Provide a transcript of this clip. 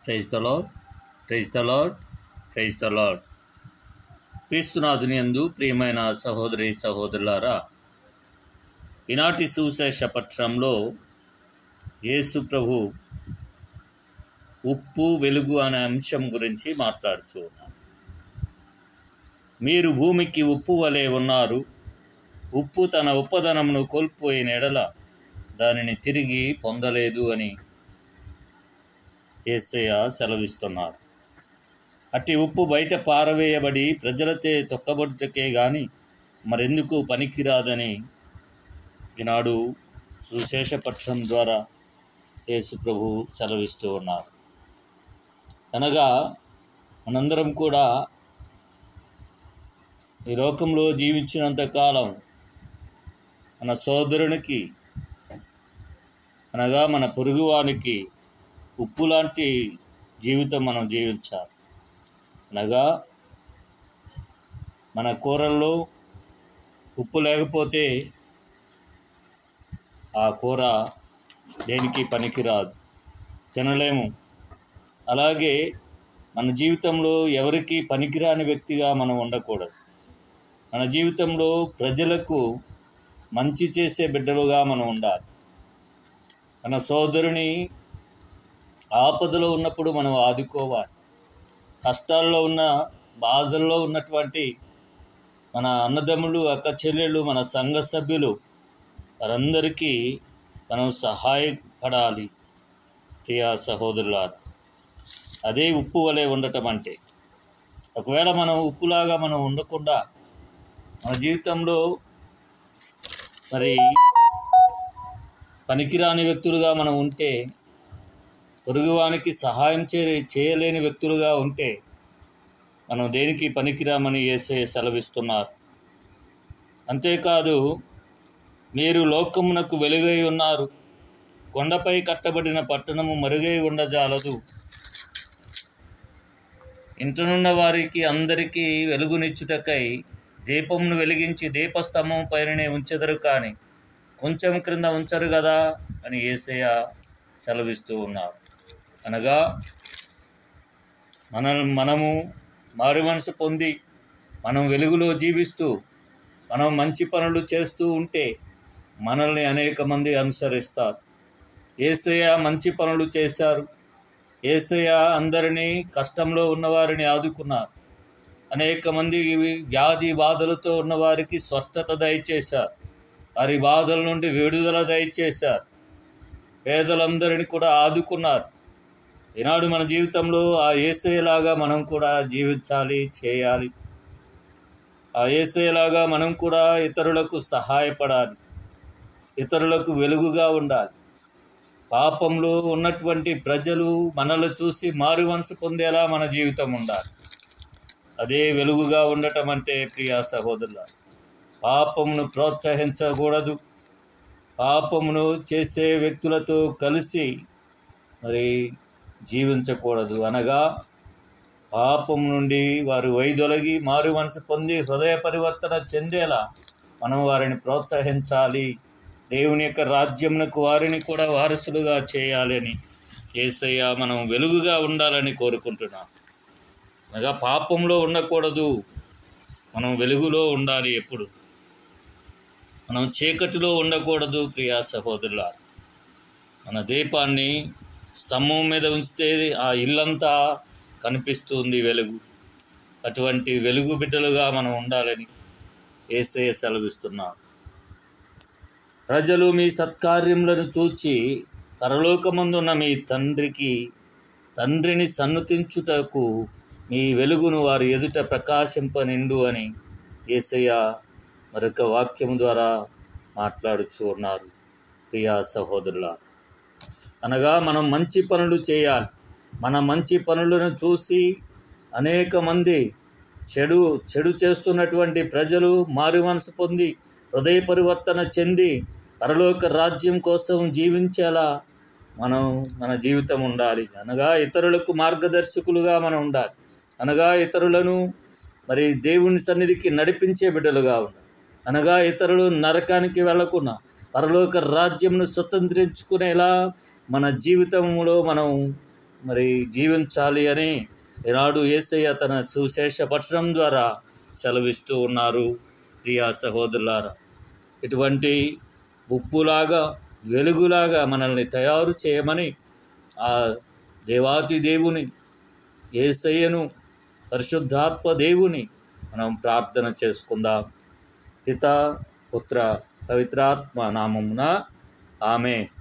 praise the lord praise the lord praise the lord క్రీస్తునాథుని యందు ప్రియమైన సహోదరి సహోదరులారా ఈనాటి సువిశేష పత్రంలో యేసు ప్రభు ఉప్పు వెలుగు అనే అంశం గురించి మాట్లాడుతూ ఉన్నారు మీరు భూమికి ఉప్పు వలె ఉన్నారు ఉప్పు తన ఉప్పదనమును కోల్పోయిన ఎడల దానిని తిరిగి పొందలేదు అని ఏసయ్య సెలవిస్తున్నారు అట్టి ఉప్పు బయట పారవేయబడి ప్రజలచే తొక్కబడుటకే గాని మరెందుకు పనికిరాదని ఈనాడు సుశేషపక్షం ద్వారా యేసు ప్రభు సెలవిస్తూ ఉన్నారు అనగా మనందరం కూడా ఈ లోకంలో జీవించినంత కాలం మన సోదరునికి అనగా మన పొరుగువానికి ఉప్పు లాంటి జీవితం మనం జీవించాలి అనగా మన కూరల్లో ఉప్పు లేకపోతే ఆ కూర దేనికి పనికిరాదు తినలేము అలాగే మన జీవితంలో ఎవరికి పనికిరాని వ్యక్తిగా మనం ఉండకూడదు మన జీవితంలో ప్రజలకు మంచి చేసే బిడ్డలుగా మనం ఉండాలి మన సోదరుని ఆపదలో ఉన్నప్పుడు మనం ఆదుకోవాలి కష్టాల్లో ఉన్న బాధల్లో ఉన్నటువంటి మన అన్నదమ్ములు అక్క చెల్లెళ్ళు మన సంఘ సభ్యులు వారందరికీ మనం సహాయపడాలి ప్రియా సహోదరులారు అదే ఉప్పు వలె ఉండటం అంటే ఒకవేళ మనం ఉప్పులాగా మనం ఉండకుండా మన జీవితంలో మరి పనికిరాని వ్యక్తులుగా మనం ఉంటే పొరుగువానికి సహాయం చే చేయలేని వ్యక్తులుగా ఉంటే మనం దేనికి పనికిరామని వేసే సెలవిస్తున్నారు అంతేకాదు మీరు లోకమునకు వెలుగై ఉన్నారు కొండపై కట్టబడిన పట్టణము మరుగై ఉండజాలదు ఇంటనున్న వారికి అందరికీ వెలుగునిచ్చుటకై దీపమును వెలిగించి దీపస్తంభం పైననే ఉంచెదరు కానీ కొంచెం క్రింద ఉంచరు కదా అని ఏసయ్య సెలవిస్తూ ఉన్నారు అనగా మన మనము మారు మనసు పొంది మనం వెలుగులో జీవిస్తూ మనం మంచి పనులు చేస్తూ ఉంటే మనల్ని అనేక మంది అనుసరిస్తారు ఏసయ్య మంచి పనులు చేశారు ఏసయ్య అందరినీ కష్టంలో ఉన్నవారిని ఆదుకున్నారు అనేక మంది వ్యాధి బాధలతో ఉన్నవారికి స్వస్థత దయచేశారు వారి బాధల నుండి విడుదల దయచేశారు పేదలందరినీ కూడా ఆదుకున్నారు ఈనాడు మన జీవితంలో ఆ ఏసయ్యలాగా మనం కూడా జీవించాలి చేయాలి ఆ ఏసయ్యలాగా మనం కూడా ఇతరులకు సహాయపడాలి ఇతరులకు వెలుగుగా ఉండాలి పాపంలో ఉన్నటువంటి ప్రజలు మనల్ని చూసి మారు మనసు పొందేలా మన జీవితం ఉండాలి అదే వెలుగుగా ఉండటం అంటే ప్రియా సహోదరుల పాపమును ప్రోత్సహించకూడదు పాపమును చేసే వ్యక్తులతో కలిసి మరి జీవించకూడదు అనగా పాపం నుండి వారు వైదొలగి మారు మనసు పొంది హృదయ పరివర్తన చెందేలా మనం వారిని ప్రోత్సహించాలి దేవుని యొక్క రాజ్యమునకు వారిని కూడా వారసులుగా చేయాలని ఏసయ్య మనం వెలుగుగా ఉండాలని కోరుకుంటున్నాం అనగా పాపంలో ఉండకూడదు మనం వెలుగులో ఉండాలి ఎప్పుడు మనం చీకటిలో ఉండకూడదు ప్రియా సహోదరుల మన దీపాన్ని స్తంభం మీద ఉంచితే ఆ ఇల్లంతా కనిపిస్తుంది వెలుగు అటువంటి వెలుగు బిడ్డలుగా మనం ఉండాలని ఏసే సెలవిస్తున్నాం ప్రజలు మీ సత్కార్యములను చూచి పరలోకమందున్న మీ తండ్రికి తండ్రిని సన్నుతించుటకు మీ వెలుగును వారి ఎదుట ప్రకాశింపనిండు అని ఏసయ్య మరొక వాక్యం ద్వారా మాట్లాడుచూ ఉన్నారు ప్రియా సహోదరుల అనగా మనం మంచి పనులు చేయాలి మన మంచి పనులను చూసి అనేక మంది చెడు చెడు చేస్తున్నటువంటి ప్రజలు మారు మనసు పొంది హృదయ పరివర్తన చెంది పరలోక రాజ్యం కోసం జీవించేలా మనం మన జీవితం ఉండాలి అనగా ఇతరులకు మార్గదర్శకులుగా మనం ఉండాలి అనగా ఇతరులను మరి దేవుని సన్నిధికి నడిపించే బిడ్డలుగా ఉండాలి అనగా ఇతరులు నరకానికి వెళ్ళకుండా పరలోక రాజ్యంను స్వతంత్రించుకునేలా మన జీవితంలో మనం మరి జీవించాలి అని ఈనాడు ఏసయ్య తన సుశేష పక్షం ద్వారా సెలవిస్తూ ఉన్నారు ప్రియా సహోదరులారా ఇటువంటి ఉప్పులాగా వెలుగులాగా మనల్ని తయారు చేయమని ఆ దేవాతి దేవుని ఏసయ్యను పరిశుద్ధాత్మ దేవుని మనం ప్రార్థన చేసుకుందాం పిత పుత్ర పవిత్రాత్మ నామమున ఆమె